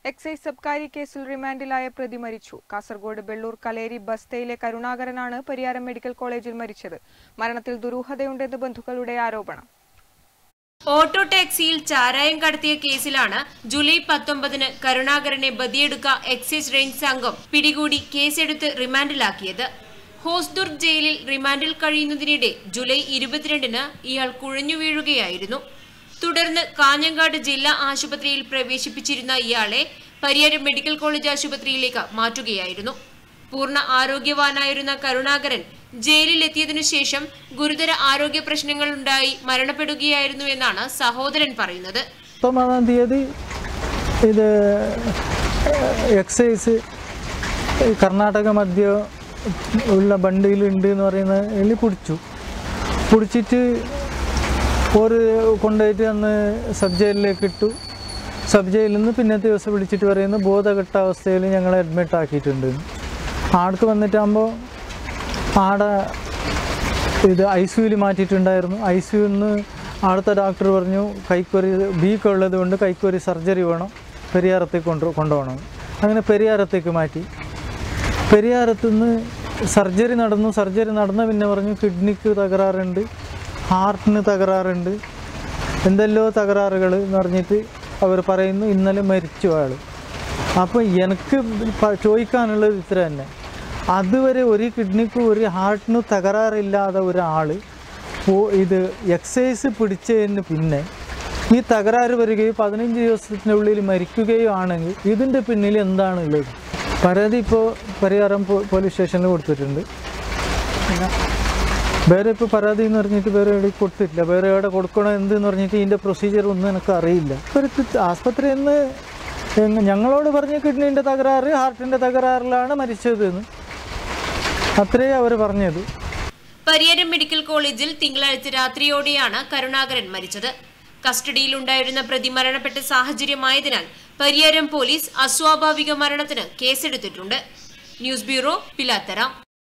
excise സബ്കാരി കേസിൽ റിമാൻഡിലായ പ്രതി മരിച്ചു കാസർഗോഡ് ബെള്ളൂർ കലേരി ബസ്തയിലെ കരുണാകരനാണ് പരിയാരം മെഡിക്കൽ കോളേജിൽ മരിച്ചത് മരണത്തിൽ ദുരൂഹതയുണ്ടെന്ന് ബന്ധുക്കളുടെ ആരോപണം ഓട്ടോ ടാക്സിയിൽ ചാരായം കടത്തിയ കേസിലാണ് ജൂലൈ പത്തൊമ്പതിന് കരുണാകരനെ ബദിയെടുക്ക എക്സൈസ് റേഞ്ച് സംഘം പിടികൂടി കേസെടുത്ത് റിമാൻഡിലാക്കിയത് ഹോസ്ദുർഗ് ജയിലിൽ റിമാൻഡിൽ കഴിയുന്നതിനിടെ ജൂലൈ ഇരുപത്തിരണ്ടിന് ഇയാൾ കുഴഞ്ഞു വീഴുകയായിരുന്നു തുടർന്ന് കാഞ്ഞങ്ങാട് ജില്ലാ ആശുപത്രിയിൽ പ്രവേശിപ്പിച്ചിരുന്ന ഇയാളെ പരിയാരം മെഡിക്കൽ കോളേജ് ആശുപത്രിയിലേക്ക് മാറ്റുകയായിരുന്നു പൂർണ്ണ ആരോഗ്യവാനായിരുന്ന കരുണാകരൻ ജയിലിലെത്തിയതിനു ശേഷം ഗുരുതര ആരോഗ്യ പ്രശ്നങ്ങളുണ്ടായി മരണപ്പെടുകയായിരുന്നു എന്നാണ് സഹോദരൻ പറയുന്നത് പത്തൊമ്പതാം തീയതി ഇത് എക്സൈസ് കർണാടക മധ്യ ഉള്ള ബണ്ടിയിലുണ്ട് എന്ന് പറയുന്നതിൽ പിടിച്ചു പിടിച്ചിട്ട് ഒരു കൊണ്ടുപോയിട്ട് അന്ന് സബ് ജയിലിലേക്ക് ഇട്ടു സബ് ജയിലിൽ നിന്ന് പിന്നത്തെ ദിവസം വിളിച്ചിട്ട് പറയുന്നു ബോധഘട്ട അവസ്ഥയിൽ ഞങ്ങളെ അഡ്മിറ്റ് ആക്കിയിട്ടുണ്ട് ആടക്ക് വന്നിട്ടാകുമ്പോൾ ആടെ ഇത് ഐ സിയുവിൽ മാറ്റിയിട്ടുണ്ടായിരുന്നു ഐ സിയുവിൽ നിന്ന് അവിടുത്തെ ഡോക്ടർ പറഞ്ഞു കൈക്കൊരി ബീക്ക് ഉള്ളത് കൊണ്ട് കൈക്കൊരി സർജറി വേണം പെരിയാറത്തേക്ക് കൊണ്ട് കൊണ്ടുപോകണം അങ്ങനെ പെരിയാറത്തേക്ക് മാറ്റി പെരിയാരത്തു നിന്ന് സർജറി നടന്നു സർജറി നടന്ന പിന്നെ പറഞ്ഞു കിഡ്നിക്ക് തകരാറുണ്ട് ഹാർട്ടിന് തകരാറുണ്ട് എന്തെല്ലോ തകരാറുകൾ എന്ന് പറഞ്ഞിട്ട് അവർ പറയുന്നു ഇന്നലെ മരിച്ചു ആൾ അപ്പോൾ എനിക്ക് പ- ചോദിക്കാനുള്ളത് ഇത്ര തന്നെ അതുവരെ ഒരു കിഡ്നിക്കും ഒരു ഹാർട്ടിനും തകരാറില്ലാത്ത ഒരാൾ ഇത് എക്സസൈസ് പിടിച്ചതിന് പിന്നെ ഈ തകരാറ് വരികയും പതിനഞ്ച് ദിവസത്തിനുള്ളിൽ മരിക്കുകയോ ആണെങ്കിൽ ഇതിൻ്റെ പിന്നിൽ എന്താണുള്ളത് പരാതി ഇപ്പോൾ പരിഹാരം പോ- പോലീസ് സ്റ്റേഷനിൽ കൊടുത്തിട്ടുണ്ട് പിന്നെ വേറെ ഇപ്പോൾ പരാതി എന്ന് പറഞ്ഞിട്ട് വേറെ എവിടെ കൊടുത്തിട്ടില്ല വേറെ എവിടെ കൊടുക്കണോ എന്തെന്ന് പറഞ്ഞിട്ട് ഇതിൻ്റെ പ്രൊസീജിയർ ഒന്നും എനിക്ക് അറിയില്ല ഒരു ആസ്പത്രിയിൽ നിന്ന് എങ്ങ- ഞങ്ങളോട് പറഞ്ഞ കിഡ്നീൻ്റെ തകരാറ് ഹാർട്ടിൻ്റെ തകരാറിലാണ് മരിച്ചത് എന്ന് അത്രേ അവർ പറഞ്ഞത് പരിയാരം മെഡിക്കൽ കോളേജിൽ തിങ്കളാഴ്ച രാത്രിയോടെയാണ് കരുണാകരൻ മരിച്ചത് കസ്റ്റഡിയിലുണ്ടായിരുന്ന പ്രതി മരണപ്പെട്ട സാഹചര്യമായതിനാൽ പരിയാരം പോലീസ് അസ്വാഭാവിക മരണത്തിന് കേസെടുത്തിട്ടുണ്ട് ന്യൂസ് ബ്യൂറോ പിലാത്തറ